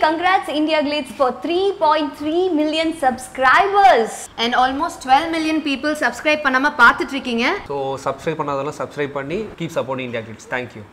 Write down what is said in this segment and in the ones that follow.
Congrats India Glitz for 3.3 million subscribers. And almost twelve million people subscribe பண்ணாம பார்த்துட்டு இருக்கீங்க so subscribe பண்ணாதெல்லாம் subscribe பண்ணி keep support India kids thank you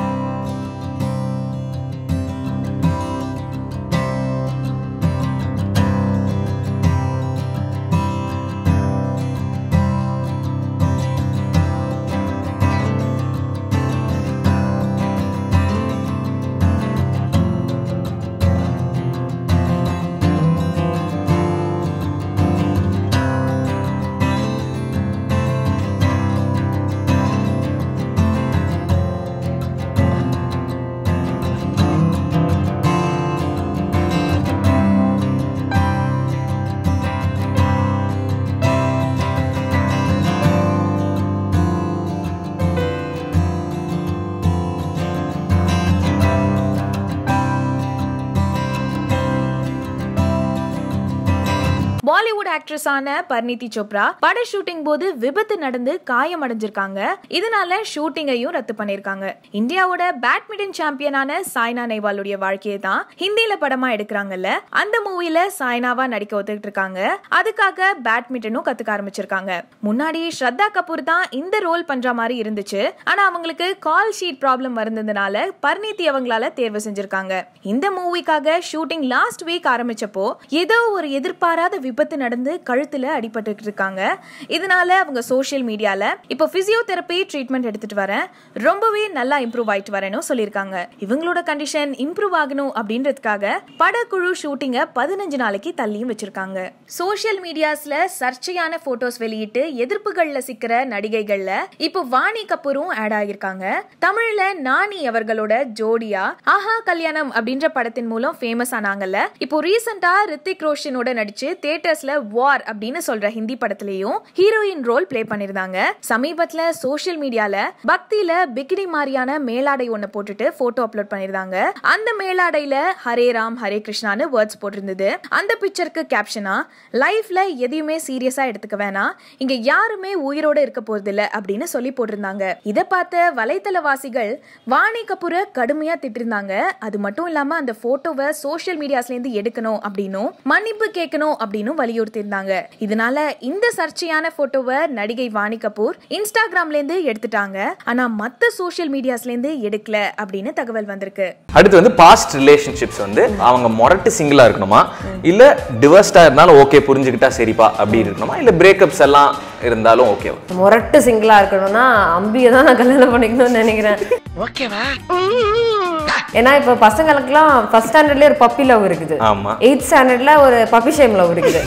Bollywood ஆக்ட்ரஸான பர்னிதி சோப்ரா பட ஷூட்டிங் போது விபத்து நடந்து காயம் அடைஞ்சிருக்காங்க இதனால ஷூட்டிங்கையும் ரத்து பண்ணிருக்காங்க இந்தியாவோட பேட்மிண்டன் சாம்பியனான சாய்னா நேவாலுடைய வாழ்க்கையை தான் ஹிந்தில படமா எடுக்கிறாங்கல்ல அந்த மூவில சாய்னாவா நடிக்க ஒத்துக்கிட்டு இருக்காங்க அதுக்காக பேட்மிண்டனும் கத்துக்க ஆரம்பிச்சிருக்காங்க முன்னாடி ஸ்ரத்தா கபூர் தான் இந்த ரோல் பண்ற மாதிரி இருந்துச்சு ஆனா அவங்களுக்கு கால் ஷீட் ப்ராப்ளம் இருந்ததுனால பர்னிதி அவங்களால தேர்வு செஞ்சிருக்காங்க இந்த மூவிக்காக ஷூட்டிங் லாஸ்ட் வீக் ஆரம்பிச்சப்போ ஏதோ ஒரு எதிர்பாராத விபத்து நடந்து கழுத்துல அடிபட்டு இருக்காங்க இதனால அவங்க சோஷியல் மீடியால இப்போ பிசியோதெரப்பி ட்ரீட்மெண்ட் எடுத்துட்டு வரேன் ரொம்பவே நல்லா இம்ப்ரூவ் ஆயிட்டு வரேன்னு சொல்லியிருக்காங்க இவங்களோட கண்டிஷன் இம்ப்ரூவ் ஆகணும் அப்படின்றதுக்காக படக்குழு ஷூட்டிங்க பதினஞ்சு நாளைக்கு தள்ளியும் வச்சிருக்காங்க சோஷியல் மீடியாஸ்ல சர்ச்சையான போட்டோஸ் வெளியிட்டு எதிர்ப்புகள்ல சிக்கிற நடிகைகள்ல இப்போ வாணி கபூரும் ஆட் ஆகியிருக்காங்க தமிழ்ல நானி அவர்களோட ஜோடியா ஆஹா கல்யாணம் அப்படின்ற படத்தின் மூலம் ஃபேமஸ் ஆனாங்கல்ல இப்போ ரீசெண்டா ரித்திக் ரோஷனோட நடிச்சு தியேட்டர்ஸ்ல வார் அப்படின்னு சொல்ற ஹிந்தி படத்திலையும் ஹீரோயின் ரோல் ப்ளே பண்ணிருந்தாங்க சமீபத்துல சோஷியல் மீடியால பக்தியில பிகினி மாதிரியான மேலாடை ஒண்ணு போட்டுட்டு போட்டோ அப்லோட் பண்ணிருந்தாங்க அந்த மேலாடையில ஹரே ராம் ஹரே கிருஷ்ணான்னு வேர்ட்ஸ் போட்டிருந்தது அந்த பிக்சருக்கு கேப்ஷனா லைஃப்ல எதையுமே சீரியஸா எடுத்துக்க வேணாம் இங்க யாருமே உயிரோட இருக்க போறது இல்ல அப்படின்னு சொல்லி போட்டிருந்தாங்க இதை பார்த்த வலைத்தளவாசிகள் வாணி கபூரை கடுமையா திட்டிருந்தாங்க அது மட்டும் இல்லாம அந்த போட்டோவை சோஷியல் மீடியாஸ்ல இருந்து எடுக்கணும் அப்படின்னும் மன்னிப்பு கேட்கணும் அப்படின்னு வலியுறுத்தியிருந்தாங்க இதனால இந்த சர்ச்சையான போட்டோவை நடிகை வாணி கபூர் இன்ஸ்டாகிராம்ல இருந்து எடுத்துட்டாங்க ஆனா மத்த சோஷியல் மீடியாஸ்ல இருந்து எடுக்கல அப்படின்னு தகவல் வந்திருக்கு அடுத்து வந்து பாஸ்ட் ரிலேஷன்ஷிப்ஸ் வந்து அவங்க மொரட்டு சிங்கிளா இருக்கணுமா இல்ல டிவர்ஸ்டா இருந்தாலும் ஓகே புரிஞ்சுக்கிட்டா சரிப்பா அப்படி இருக்கணுமா இல்ல பிரேக்கப்ஸ் எல்லாம் இருந்தாலும் ஓகேவா முரட்டு சிங்கிளா இருக்கணும்னா அம்பியை தான் நான் கல்யாணம் பண்ணிக்கணும்னு நினைக்கிறேன் ஏன்னா இப்போ பசங்களுக்குலாம் ஃபர்ஸ்ட் ஸ்டாண்டர்ட்லேயே ஒரு பப்பி லவ் இருக்குது ஆமா எயித் ஸ்டாண்டர்ட்ல ஒரு பப்பி ஷேம் லவ் இருக்குது